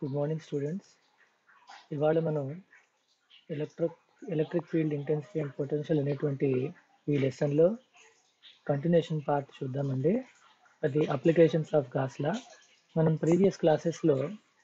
good morning students ఇవాళ మనం electric electric field intensity and potential అనేటువంటి ఈ లెసన్లో కంటిన్యూషన్ పార్ట్ చూద్దామండి అది అప్లికేషన్స్ ఆఫ్ గాస్లా మనం ప్రీవియస్ క్లాసెస్లో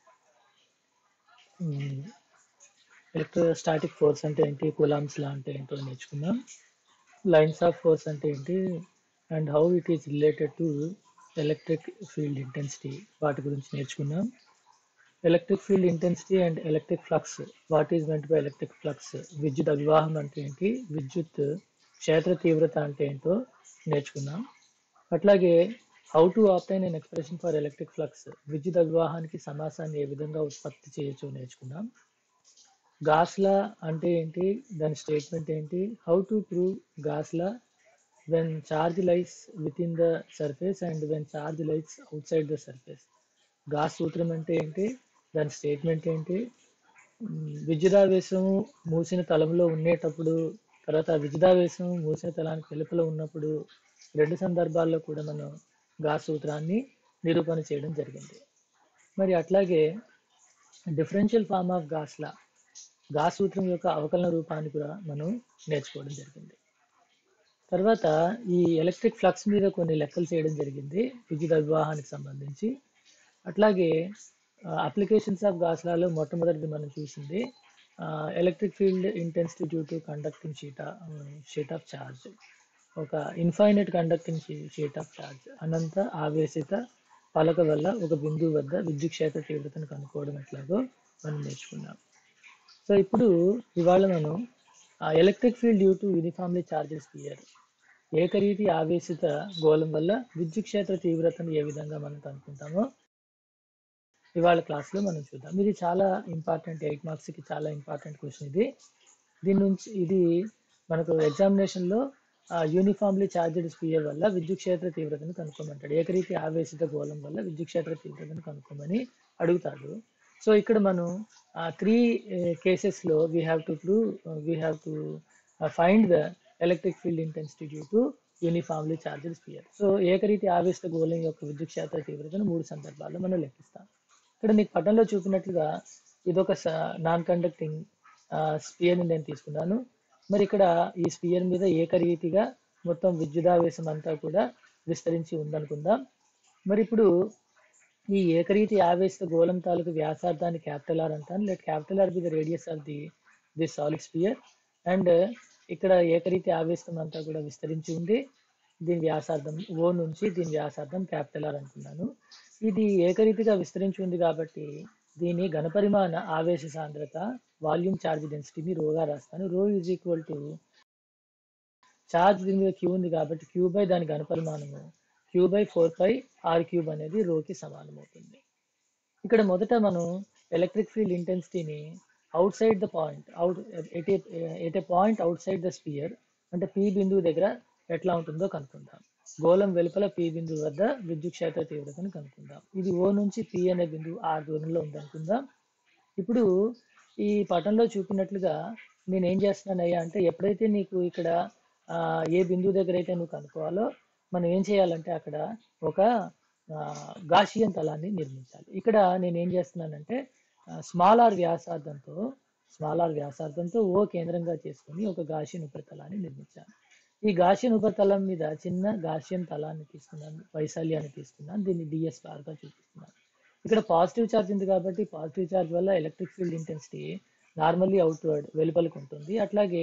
ఎలక్ట్రోస్టాటిక్ ఫోర్స్ అంటే ఏంటి కూలామ్స్ లా అంటే ఏంటో నేర్చుకున్నాం లైన్స్ ఆఫ్ ఫోర్స్ అంటే ఏంటి and how it is related to electric field intensity వాటి గురించి నేర్చుకున్నాం electric field intensity and electric flux what is meant by electric flux విద్యుత్ అవివాహం అంటే ఏంటి విద్యుత్ క్షేత్ర తీవ్రత అంటే ఏంటో నేర్చుకున్నాం అట్లాగే how to obtain an expression for electric flux విద్యుత్ అవివాహానికి సమాసాన్ని ఏ విధంగా ఉత్పత్తి చేయొచ్చో నేర్చుకున్నాం గాస్లా అంటే ఏంటి దాని స్టేట్మెంట్ ఏంటి how to prove Gauss law when charge lies within the surface and when charge lies outside the surface Gauss సూత్రం అంటే ఏంటి దాని స్టేట్మెంట్ ఏంటి మ్, విద్యుదావేశం మూసిన తలంలో ఉండేటప్పుడు తర్వాత విద్యుదావేశం మూసిన తలానికి వెలుపల ఉన్నప్పుడు రెండు సందర్భాల్లో కూడా మనం గాస్ సూత్రాన్ని నిరూపణ చేయడం జరిగింది మరి అట్లాగే differential form of Gauss law Gauss సూత్రం యొక్క అవకలన రూపాన్ని కూడా మనం నేర్చుకోవడం జరిగింది తర్వాత ఈ ఎలక్ట్రిక్ ఫ్లక్స్ మీద కొన్ని లెక్కలు చేయడం జరిగింది విద్యుత్ అవివాహానికి సంబంధించి అట్లాగే అప్లికేషన్స్ ఆఫ్ గాస్లాలో మొట్టమొదటిది మనం చూసింది electric field intensity due to conducting sheet sheet of charge ఒక infinite conducting sheet of charge అనంత ఆవేశిత పలక వల్ల ఒక బిందువు వద్ద విద్యుత్ క్షేత్ర తీవ్రతను కనుక్కోవడం ఎట్లాగో మనం నేర్చుకున్నాం సో ఇప్పుడు ఇవాళ మనం electric field due to uniformly charges sphere ఏకరీతి ఆవేశిత గోళం వల్ల విద్యుత్ క్షేత్ర తీవ్రతను ఏ విధంగా మనం కనుక్కుంటామో ఇవాళ క్లాస్లో మనం చూద్దాం ఇది చాలా ఇంపార్టెంట్ ఎయిట్ మార్క్స్కి చాలా ఇంపార్టెంట్ క్వశ్చన్ ఇది దీని నుంచి ఇది మనకు ఎగ్జామినేషన్లో యూనిఫామ్లీ చార్జెడ్ స్పియర్ వల్ల విద్యుత్ క్షేత్ర తీవ్రతను కనుక్కోమంటాడు ఏకరీతి ఆవేశిత గోళం వల్ల విద్యుత్ క్షేత్ర తీవ్రతను కనుక్కోమని అడుగుతాడు సో ఇక్కడ మనం త్రీ కేసెస్లో we have to prove we have to find the electric field intensity due to uniformly charged sphere so ఏకరీతి ఆవేశిత గోళం యొక్క విద్యుత్ క్షేత్ర తీవ్రతను మూడు సందర్భాల్లో మనం లెక్కిస్తాం ఇక్కడ మీకు పటంలో చూపినట్లుగా ఇదొక నాన్ కండక్టింగ్ స్పియర్ని నేను తీసుకున్నాను మరి ఇక్కడ ఈ స్పియర్ మీద ఏకరీతిగా మొత్తం విద్యుదావేశం అంతా కూడా విస్తరించి ఉందనుకుందాం మరి ఇప్పుడు ఈ ఏకరీతి ఆవేశిత గోళం తాలూకు వ్యాసార్థాన్ని క్యాపిటల్ ఆర్ అంటాను let capital R be the radius of the the solid sphere and ఇక్కడ ఏకరీతి ఆవేశం అంతా కూడా విస్తరించి ఉంది దీని వ్యాసార్థం ఓ నుంచి దీని వ్యాసార్థం క్యాపిటల్ ఆర్ అనుకున్నాను ఇది ఏకరీతిగా విస్తరించి ఉంది కాబట్టి దీని ఘనపరిమాణ ఆవేశ సాంద్రత వాల్యూమ్ ఛార్జ్ డెన్సిటీని రోగా రాస్తాను రో ఈజ్ ఈక్వల్ టు ఛార్జ్ దీని మీద క్యూ ఉంది కాబట్టి క్యూ బై దాని ఘనపరిమాణము Q by four pi R cube అనేది రోకి సమానం అవుతుంది ఇక్కడ మొదట మనం ఎలక్ట్రిక్ ఫీల్డ్ ఇంటెన్సిటీని outside the point out at at a point outside the sphere అంటే పి బిందువు దగ్గర ఎట్లా ఉంటుందో కనుక్కుందాం గోళం వెలుపల పి బిందువు వద్ద విద్యుత్ క్షేత్ర తీవ్రతను కనుక్కుందాం ఇది ఓ నుంచి పి అనే బిందువు ఆర్ దూరంలో ఉందనుకుందాం ఇప్పుడు ఈ పటంలో చూపినట్లుగా నేను ఏం చేస్తున్నానయ్యా అంటే ఎప్పుడైతే నీకు ఇక్కడ ఆ, ఏ బిందువు దగ్గర అయితే నువ్వు కనుక్కోవాలో మనం ఏం చేయాలంటే అక్కడ ఒక గాషియన్ తలాన్ని నిర్మించాలి ఇక్కడ నేను ఏం చేస్తున్నానంటే స్మాల్ ఆర్ వ్యాసార్థంతో స్మాల్ ఆర్ వ్యాసార్థంతో ఓ కేంద్రంగా చేసుకుని ఒక గాషియన్ ఉపరితలాన్ని నిర్మించాను ఈ గాషియన్ ఉపరితలం మీద చిన్న గాషియన్ తలాన్ని తీసుకున్నాను వైశాల్యాన్ని తీసుకున్నాను దీన్ని డిఎస్ బార్ గా చూపిస్తున్నాను ఇక్కడ పాజిటివ్ ఛార్జ్ ఉంది కాబట్టి పాజిటివ్ ఛార్జ్ వల్ల electric field intensity normally outward వెలుపలికి ఉంటుంది అట్లాగే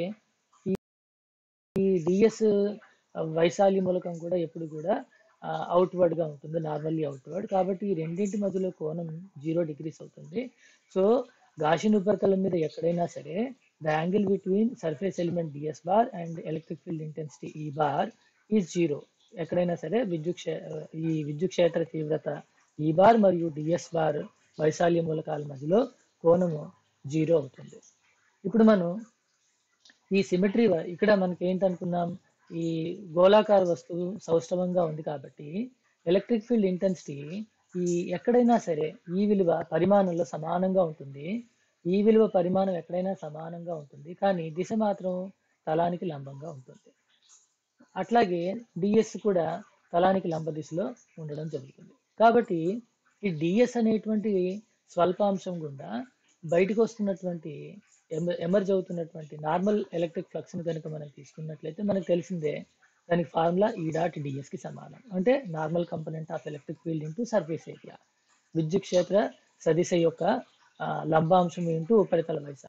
ఈ డిఎస్ వైశాల్య మూలకం కూడా ఎప్పుడు కూడా అవుట్వర్డ్ గా ఉంటుంది నార్మల్లీ అవుట్వర్డ్ కాబట్టి ఈ రెండింటి మధ్యలో కోణం జీరో డిగ్రీస్ అవుతుంది సో గాషిన్ ఉపరితలం మీద ఎక్కడైనా సరే the angle between surface element DS bar and electric field intensity E bar is zero ఎక్కడైనా సరే విద్యుత్ క్షే ఈ విద్యుత్ క్షేత్ర తీవ్రత ఈ బార్ మరియు డిఎస్ బార్ వైశాల్య మూలకాల మధ్యలో కోణము జీరో అవుతుంది ఇప్పుడు మనం ఈ సిమెట్రీ ఇక్కడ మనకి ఏంటనుకున్నాం ఈ గోళాకార వస్తువు సౌష్ఠవంగా ఉంది కాబట్టి ఎలక్ట్రిక్ ఫీల్డ్ ఇంటెన్సిటీ ఈ ఎక్కడైనా సరే ఈ విలువ పరిమాణంలో సమానంగా ఉంటుంది ఈ విలువ పరిమాణం ఎక్కడైనా సమానంగా ఉంటుంది కానీ దిశ మాత్రం తలానికి లంబంగా ఉంటుంది అట్లాగే డిఎస్ కూడా తలానికి లంబ దిశలో ఉండడం జరుగుతుంది కాబట్టి ఈ డిఎస్ అనేటువంటి స్వల్పాంశం గుండా బయటకు వస్తున్నటువంటి ఎమర్జ్ అవుతున్నటువంటి నార్మల్ ఎలక్ట్రిక్ ఫ్లక్స్ ని కనుక మనం తీసుకున్నట్లయితే మనకు తెలిసిందే దానికి ఫార్ములా ఈ డాట్ డిఎస్ కి సమానం అంటే normal component of electric field into surface area విద్యుత్ క్షేత్ర సదిశ యొక్క ఆ, లంబాంశం ఇంటూ ఉపరితల వైశాల్యం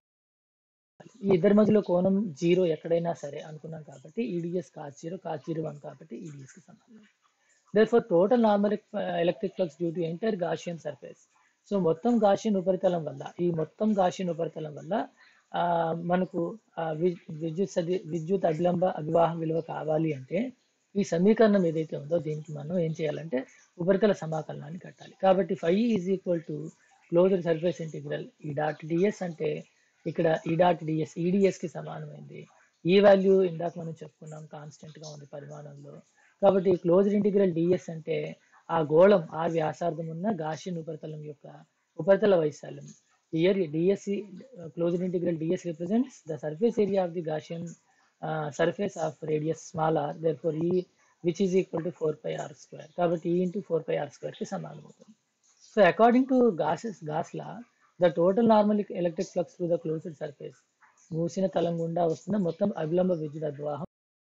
ఈ ఇద్దరి మధ్యలో కోణం జీరో ఎక్కడైనా సరే అనుకున్నాం కాబట్టి EDS cos zero cos zero one కాబట్టి ఈడిఎస్ కి సమానం therefore total normal uh, electric flux due to entire Gaussian surface so మొత్తం గాషియన్ ఉపరితలం వల్ల ఈ మొత్తం గాషియన్ ఉపరితలం వల్ల ఆ, మనకు ఆ, వి- విద్యుత్ సది విద్యుత్ అభిలంబ అభివాహం విలువ కావాలి అంటే ఈ సమీకరణం ఏదైతే ఉందో దీనికి మనం ఏం చేయాలంటే ఉపరితల సమాకలనాన్ని కట్టాలి కాబట్టి five is equal to closed surface integral E dot DS అంటే ఇక్కడ ఈ డాట్ డిఎస్ ఈడిఎస్ కి సమానమైంది ఈ వాల్యూ ఇందాక మనం చెప్పుకున్నాం కాన్స్టెంట్ గా ఉంది పరిమాణంలో కాబట్టి క్లోజ్డ్ ఇంటిగ్రల్ డిఎస్ అంటే ఆ గోళం ఆ వ్యాసార్థం ఉన్న గాషియన్ ఉపరితలం యొక్క ఉపరితల వైశాల్యం here DS closed integral DS represents the surface area of the Gaussian surface of radius small R therefore E which is equal to four pi R square కాబట్టి E into four pi R square కి సమానం అవుతుంది so according to Gauss's Gauss law the total normal electric flux through the closed surface మూసిన తలం గుండా వస్తున్న మొత్తం అవిలంబ విద్యుత్ అద్వాహం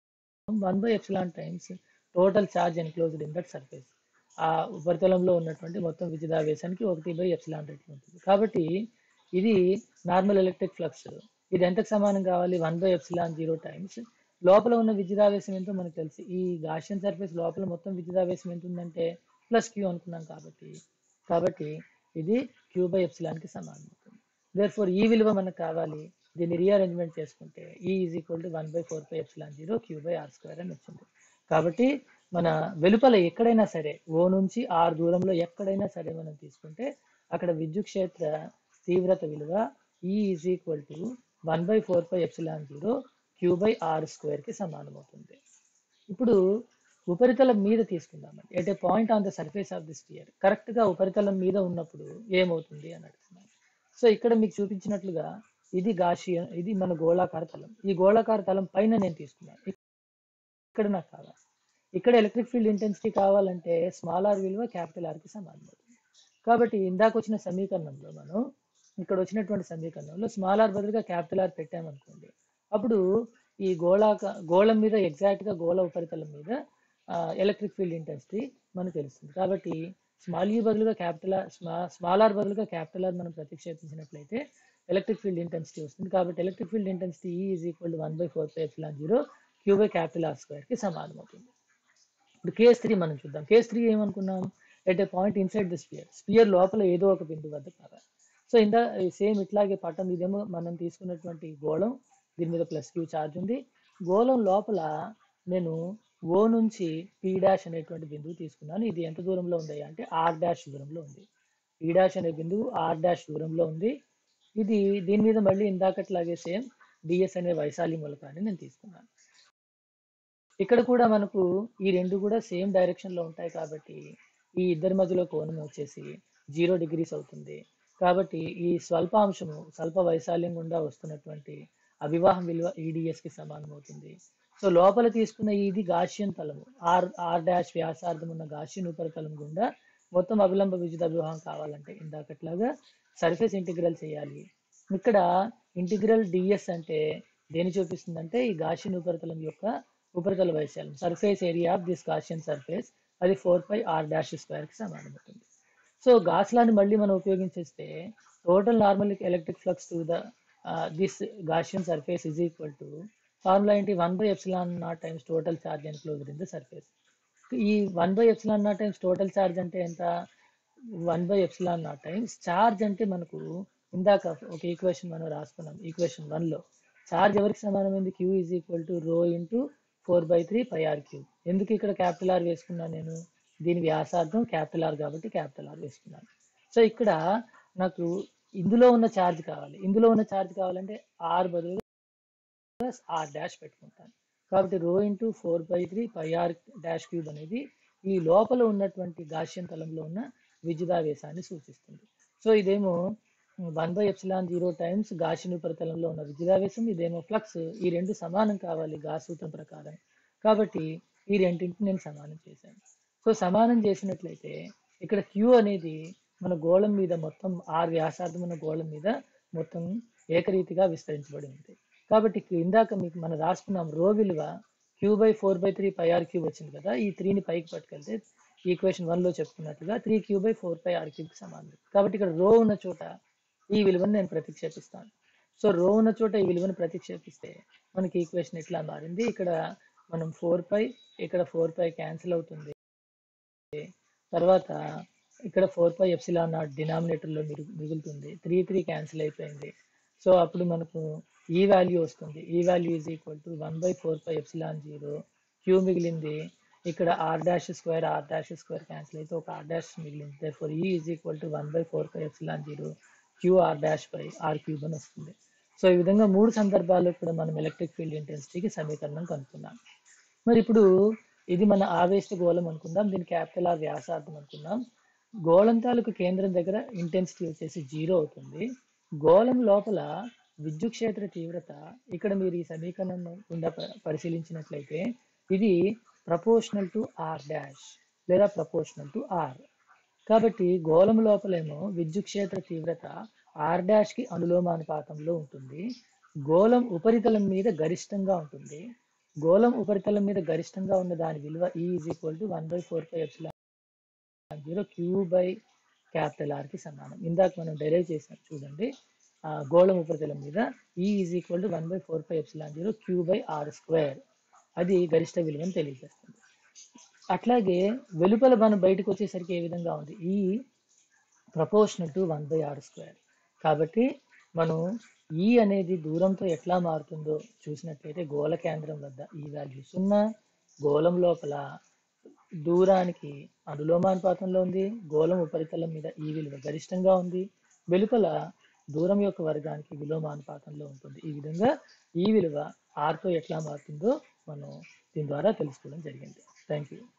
one by epsilon times total charge enclosed in that surface ఆ ఉపరితలంలో ఉన్నటువంటి మొత్తం విద్యుదావేశానికి ఒకటి బై ఎప్సిలాన్ రెట్లు ఉంటుంది కాబట్టి ఇది నార్మల్ ఎలక్ట్రిక్ ఫ్లక్స్ ఇది ఎంతకు సమానం కావాలి one by epsilon zero times లోపల ఉన్న విద్యుదావేశం ఎంతో మనకు తెలుసు ఈ గాషియన్ సర్ఫేస్ లోపల మొత్తం విద్యుదావేశం ఎంత ఉందంటే ప్లస్ క్యూ అనుకున్నాం కాబట్టి కాబట్టి ఇది క్యూ బై ఎప్సిలాన్ కి సమానం అవుతుంది దేర్ ఫోర్ ఈ విలువ మనకు కావాలి దీన్ని రీఅరేంజ్మెంట్ చేసుకుంటే E is equal to one by four by epsilon zero Q by R square అని వచ్చింది కాబట్టి మన వెలుపల ఎక్కడైనా సరే ఓ నుంచి ఆర్ దూరంలో ఎక్కడైనా సరే మనం తీసుకుంటే అక్కడ విద్యుత్ క్షేత్ర తీవ్రత విలువ E is equal to one by four by epsilon zero Q by R square కి సమానం అవుతుంది ఇప్పుడు ఉపరితలం మీద తీసుకుందామండి at a point on the surface of the sphere correct గా ఉపరితలం మీద ఉన్నప్పుడు ఏమవుతుంది అని అడుగుతున్నాను సో ఇక్కడ మీకు చూపించినట్లుగా ఇది గాషియన్ ఇది మన గోళాకార తలం ఈ గోళాకార తలం పైన నేను తీసుకున్నాను ఇక్కడ నాకు కావాలి ఇక్కడ ఎలక్ట్రిక్ ఫీల్డ్ ఇంటెన్సిటీ కావాలంటే స్మాల్ ఆర్ విలువ క్యాపిటల్ ఆర్ కి సమానం అవుతుంది కాబట్టి ఇందాక వచ్చిన సమీకరణంలో మనం ఇక్కడ వచ్చినటువంటి సమీకరణంలో స్మాల్ ఆర్ బదులుగా క్యాపిటల్ ఆర్ పెట్టామనుకోండి అప్పుడు ఈ గోళాక గోళం మీద ఎగ్జాక్ట్ గా గోళ ఉపరితలం మీద ఎలక్ట్రిక్ ఫీల్డ్ ఇంటెన్సిటీ మనకు తెలుస్తుంది కాబట్టి స్మాల్ యూ బదులుగా క్యాపిటల్ ఆర్ స్మాల్ ఆర్ బదులుగా క్యాపిటల్ ఆర్ మనం ప్రతిక్షేపించినట్లయితే ఎలక్ట్రిక్ ఫీల్డ్ ఇంటెన్సిటీ వస్తుంది కాబట్టి electric field intensity E is equal to one by four pi epsilon zero Q by capital R square కి సమానం అవుతుంది ఇప్పుడు కేస్ త్రీ మనం చూద్దాం కేస్ త్రీ ఏమనుకున్నాం at a point inside the sphere sphere లోపల ఏదో ఒక బిందువు వద్ద కావాలి సో ఇందా సేమ్ ఇట్లాగే పట్టం ఇదేమో మనం తీసుకున్నటువంటి గోళం దీని మీద ప్లస్ క్యూ ఛార్జ్ ఉంది గోళం లోపల నేను ఓ నుంచి పీ డాష్ అనేటువంటి బిందువు తీసుకున్నాను ఇది ఎంత దూరంలో ఉంది అంటే ఆర్ డాష్ దూరంలో ఉంది పీ డాష్ అనే బిందువు ఆర్ డాష్ దూరంలో ఉంది ఇది దీని మీద మళ్ళీ ఇందాకట్లాగే సేమ్ డిఎస్ అనే వైశాల్య మూలకాన్ని నేను తీసుకున్నాను ఇక్కడ కూడా మనకు ఈ రెండు కూడా సేమ్ డైరెక్షన్ లో ఉంటాయి కాబట్టి ఈ ఇద్దరి మధ్యలో కోణం వచ్చేసి జీరో డిగ్రీస్ అవుతుంది కాబట్టి ఈ స్వల్ప అంశము స్వల్ప వైశాల్యం గుండా వస్తున్నటువంటి అవివాహం విలువ ఈడిఎస్ కి సమానం అవుతుంది సో లోపల తీసుకున్న ఇది గాషియన్ తలము ఆర్ ఆర్ డాష్ వ్యాసార్థం ఉన్న గాషియన్ ఉపరితలం గుండా మొత్తం అవిలంబ విద్యుత్ అభివాహం కావాలంటే ఇందాకట్లాగా సర్ఫేస్ ఇంటిగ్రల్ చేయాలి ఇక్కడ ఇంటిగ్రల్ డిఎస్ అంటే దేని చూపిస్తుందంటే ఈ గాషియన్ ఉపరితలం యొక్క ఉపరితల వైశాల్యం surface area of this Gaussian surface అది four pi R dash square కి సమానం అవుతుంది సో గాస్లాని మళ్ళీ మనం ఉపయోగించేస్తే total normal electric flux to the this Gaussian surface is equal to formula ఏంటి one by epsilon not times total charge enclosed in the surface E one by epsilon not times total charge అంటే ఎంత one by epsilon not times charge అంటే మనకు ఇందాక ఒక equation మనం రాసుకున్నాం equation one లో ఛార్జ్ ఎవరికి సమానమైంది Q is equal to rho into four by three pi R cube ఎందుకు ఇక్కడ క్యాపిటల్ ఆర్ వేసుకున్నాను నేను దీని వ్యాసార్థం క్యాపిటల్ ఆర్ కాబట్టి క్యాపిటల్ ఆర్ వేసుకున్నాను సో ఇక్కడ నాకు ఇందులో ఉన్న ఛార్జ్ కావాలి ఇందులో ఉన్న ఛార్జ్ కావాలంటే ఆర్ బదులుగా ప్లస్ ఆర్ డాష్ పెట్టుకుంటాను కాబట్టి rho into four by three pi R dash cube అనేది ఈ లోపల ఉన్నటువంటి గాషియన్ తలంలో ఉన్న విద్యుదావేశాన్ని సూచిస్తుంది సో ఇదేమో one by epsilon zero times Gaussian ఉపరితలంలో ఉన్న విద్యుదావేశం ఇదేమో ఫ్లక్స్ ఈ రెండు సమానం కావాలి గాస్ సూత్రం ప్రకారం కాబట్టి ఈ రెండింటిని నేను సమానం చేశాను సో సమానం చేసినట్లయితే ఇక్కడ క్యూ అనేది మన గోళం మీద మొత్తం ఆరు వ్యాసార్థం ఉన్న గోళం మీద మొత్తం ఏకరీతిగా విస్తరించబడి ఉంది కాబట్టి ఇక్కడ ఇందాక మీకు మనం రాసుకున్నాం రో విలువ Q by four by three pi R cube వచ్చింది కదా ఈ త్రీని పైకి పట్టుకెళ్తే ఈక్వేషన్ వన్ లో చెప్పుకున్నట్లుగా three Q by four pi R cube సమానం కాబట్టి ఇక్కడ రో ఉన్న చోట ఈ విలువను నేను ప్రతిక్షేపిస్తాను సో రో ఉన్న చోట ఈ విలువను ప్రతిక్షేపిస్తే మనకి ఈక్వేషన్ ఇట్లా మారింది ఇక్కడ మనం ఫోర్ పై ఇక్కడ ఫోర్ పై క్యాన్సిల్ అవుతుంది తర్వాత ఇక్కడ four pi epsilon not denominator లో మిగు- మిగులుతుంది త్రీ త్రీ క్యాన్సిల్ అయిపోయింది సో అప్పుడు మనకు ఈ వాల్యూ వస్తుంది ఈ value is equal to one by four pi epsilon zero Q మిగిలింది ఇక్కడ R dash square R dash square cancel అయితే ఒక ఆర్ డాష్ మిగిలింది for E is equal to one by four pi epsilon zero Q R dash by R cube అని వస్తుంది so ఈ విధంగా మూడు సందర్భాల్లో కూడా మనం ఎలక్ట్రిక్ ఫీల్డ్ ఇంటెన్సిటీకి సమీకరణం కనుక్కున్నాం మరి ఇప్పుడు ఇది మన ఆవేశ గోళం అనుకుందాం దీని క్యాపిటల్ ఆర్ వ్యాసార్థం అనుకుందాం గోళం తాలూకు కేంద్రం దగ్గర ఇంటెన్సిటీ వచ్చేసి జీరో అవుతుంది గోళం లోపల విద్యుత్ క్షేత్ర తీవ్రత ఇక్కడ మీరు ఈ సమీకరణం గుండా ప- పరిశీలించినట్లయితే ఇది ప్రపోర్షనల్ టు ఆర్ డాష్ లేదా ప్రపోర్షనల్ టు ఆర్ కాబట్టి గోళం లోపలేమో విద్యుత్ క్షేత్ర తీవ్రత ఆర్ డాష్ కి అనులోమానుపాతంలో ఉంటుంది గోళం ఉపరితలం మీద గరిష్టంగా ఉంటుంది గోళం ఉపరితలం మీద గరిష్టంగా ఉన్న దాని విలువ E is equal to one by four pi epsilon zero Q by capital R కి సమానం ఇందాక మనం డెరైవ్ చేసాం చూడండి ఆ గోళం ఉపరితలం మీద E is equal to one by four pi epsilon zero Q by R square అది గరిష్ట విలువను తెలియజేస్తుంది అట్లాగే వెలుపల మనం బయటకు వచ్చేసరికి ఏ విధంగా ఉంది E proportional to one by R square కాబట్టి మనం ఈ అనేది దూరంతో ఎట్లా మారుతుందో చూసినట్లయితే గోళ కేంద్రం వద్ద ఈ వాల్యూ సున్నా గోళం లోపల దూరానికి అనులోమానుపాతంలో ఉంది గోళం ఉపరితలం మీద ఈ విలువ గరిష్టంగా ఉంది వెలుపల దూరం యొక్క వర్గానికి విలోమానుపాతంలో ఉంటుంది ఈ విధంగా ఈ విలువ ఆర్తో ఎట్లా మారుతుందో మనం దీని ద్వారా తెలుసుకోవడం జరిగింది థ్యాంక్ యూ